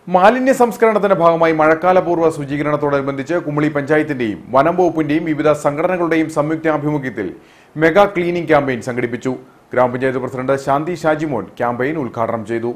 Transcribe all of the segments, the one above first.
മാലിന്യ സംസ്കരണത്തിന്റെ ഭാഗമായി മഴക്കാലപൂർവ്വ ശുചീകരണത്തോടനുബന്ധിച്ച് കുമളി പഞ്ചായത്തിന്റെയും വനം വകുപ്പിന്റെയും വിവിധ സംഘടനകളുടെയും സംയുക്താഭിമുഖ്യത്തിൽ മെഗാ ക്ലീനിംഗ് ക്യാമ്പയിൻ സംഘടിപ്പിച്ചു ഗ്രാമപഞ്ചായത്ത് പ്രസിഡന്റ് ശാന്തി ഷാജിമോൻ ക്യാമ്പയിൻ ഉദ്ഘാടനം ചെയ്തു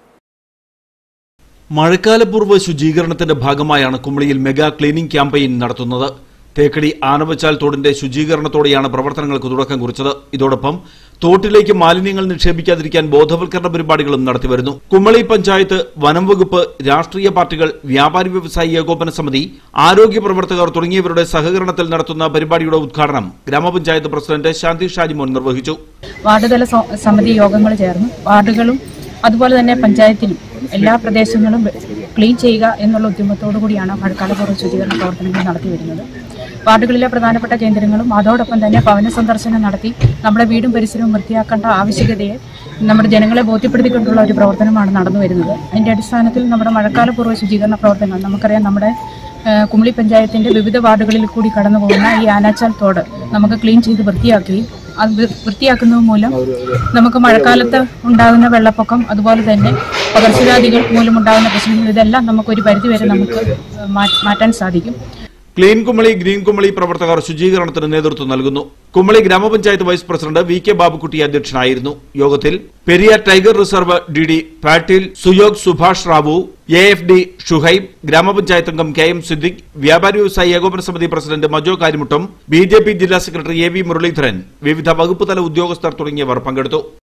മഴക്കാലപൂർവ്വ ശുചീകരണത്തിന്റെ ഭാഗമായാണ് കുമളിയിൽ മെഗാ ക്ലീനിംഗ് ക്യാമ്പയിൻ നടത്തുന്നത് തേക്കടി ആനവച്ചാൽ തോടിന്റെ ശുചീകരണത്തോടെയാണ് പ്രവർത്തനങ്ങൾക്ക് തുടക്കം കുറിച്ചത് ഇതോടൊപ്പം തോട്ടിലേക്ക് മാലിന്യങ്ങൾ നിക്ഷേപിക്കാതിരിക്കാൻ ബോധവൽക്കരണ പരിപാടികളും നടത്തിവരുന്നു കുമളി പഞ്ചായത്ത് വനം വകുപ്പ് രാഷ്ട്രീയ പാർട്ടികൾ വ്യാപാരി വ്യവസായി ഏകോപന സമിതി ആരോഗ്യ പ്രവർത്തകർ തുടങ്ങിയവരുടെ സഹകരണത്തിൽ നടത്തുന്ന പരിപാടിയുടെ ഉദ്ഘാടനം ഗ്രാമപഞ്ചായത്ത് പ്രസിഡന്റ് ശാന്തി ഷാജിമോൻ നിർവഹിച്ചു വാർഡുതല സ- സമിതി യോഗങ്ങൾ ചേർന്നു വാർഡുകളും അതുപോലെ തന്നെ പഞ്ചായത്തിലും എല്ലാ പ്രദേശങ്ങളും ക്ലീൻ ചെയ്യുക എന്നുള്ള ഉദ്യമത്തോടു കൂടിയാണ് മഴക്കാലപൂർവ്വ ശുചീകരണ പ്രവർത്തനങ്ങൾ നടത്തി വരുന്നത് വാർഡുകളിലെ പ്രധാനപ്പെട്ട കേന്ദ്രങ്ങളും അതോടൊപ്പം തന്നെ ഭവന സന്ദർശനം നടത്തി നമ്മുടെ വീടും പരിസരവും വൃത്തിയാക്കേണ്ട ആവശ്യകതയെ നമ്മുടെ ജനങ്ങളെ ബോധ്യപ്പെടുത്തിക്കൊണ്ടുള്ള ഒരു പ്രവർത്തനമാണ് നടന്നു വരുന്നത് അതിന്റെ അടിസ്ഥാനത്തിൽ നമ്മുടെ മഴക്കാലപൂർവ്വ ശുചീകരണ പ്രവർത്തനങ്ങൾ നമുക്കറിയാം നമ്മുടെ ഏഹ് കുമളി പഞ്ചായത്തിന്റെ വിവിധ വാർഡുകളിൽ കൂടി കടന്നു പോകുന്ന ഈ ആനാച്ചാൽ തോട് നമുക്ക് ക്ലീൻ ചെയ്ത് വൃത്തിയാക്കുകയും അത് വൃ- വൃത്തിയാക്കുന്നത് മൂലം നമുക്ക് മഴക്കാലത്ത് ഉണ്ടാകുന്ന വെള്ളപ്പൊക്കം അതുപോലെ തന്നെ പകർച്ചവ്യാധികൾ മൂലമുണ്ടാകുന്ന പ്രശ്നങ്ങൾ ഇതെല്ലാം നമുക്ക് ഒരു പരിധിവരെ നമുക്ക് മാ- മാറ്റാൻ സാധിക്കും ക്ലീൻ കുമളി ഗ്രീൻ കുമളി പ്രവർത്തകർ ശുചീകരണത്തിന് നേതൃത്വം നൽകുന്നു കുമളി ഗ്രാമപഞ്ചായത്ത് vice president V K Babukutty അധ്യക്ഷനായിരുന്നു യോഗത്തിൽ Periyar tiger reserve D D Patil Suyog Subhash Rao A F D Shuhaib ഗ്രാമപഞ്ചായത്ത് അംഗം കെ എം സിദ്ദിഖ് വ്യാപാരി വ്യവസായി ഏകോപന സമിതി president Majo Karimuttam B J P ജില്ലാ സെക്രട്ടറി എ വി മുരളീധരൻ വിവിധ വകുപ്പ് തല ഉദ്യോഗസ്ഥർ തുടങ്ങിയവർ പങ്കെടുത്തു